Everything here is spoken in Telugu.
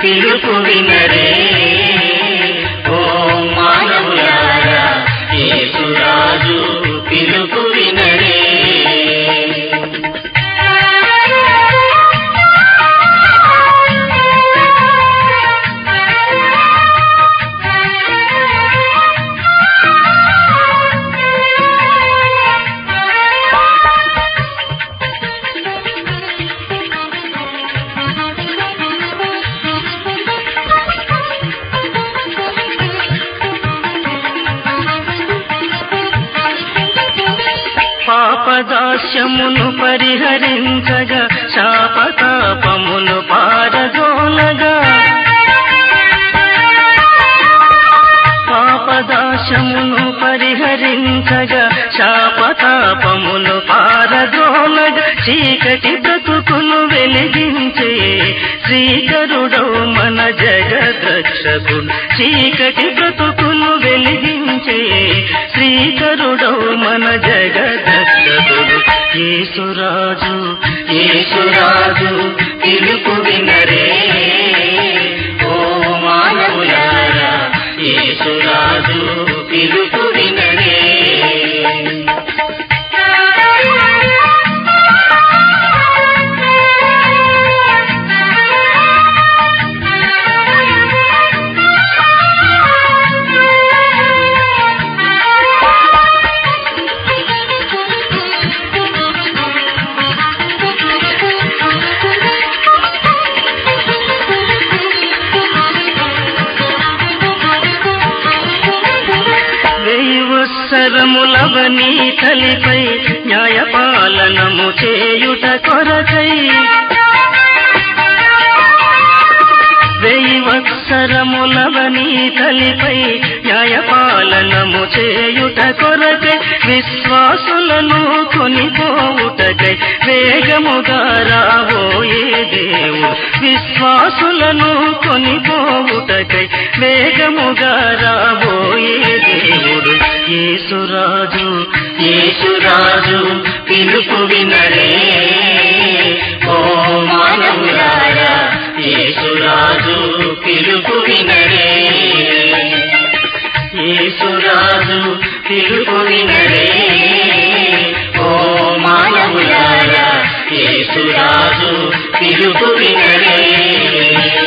పిలుపు వినరే ఓ మానవులారా యేసురాజు పిలుపు వినరే పాపదాస్యమును పరిహరించగా శాపతాపమును పారదోలగా పాపదాశమును పరిహరించగా శాపతాపమును పారదోలగా చీకటి బ్రతుకును వెలిగించే శ్రీకరుడౌ మన జగద్రక్షకుడు చీకటి బ్రతుకును వెలిగించే శ్రీకరుడౌ మన జగద్రక్షకుడు యేసురాజు యేసురాజు పిలుపు వినరే ఓ మానవులారా యేసురాజు పిలుపు వినరే వెయ్యవత్సరములవని తలిపై న్యాయపాలనము చేయుట కొరకై వెయ్యవత్సరములవని తలిపై న్యాయపాలనము చేయుట కొరకై విశ్వాసులను కొనిపోవుటకై వేగముగా రాబోయే దేవుడు విశ్వాసులను కొనిపోవుటకై వేగముగా రాబోయే దేవుడు యేసురాజు యేసురాజు పిలుపు వినరే ఓ మానవులారా యేసురాజు పిలుపు వినరే యేసురాజు పిలుపు వినరే ఓ మానవులారా యేసురాజు పిలుపు వినరే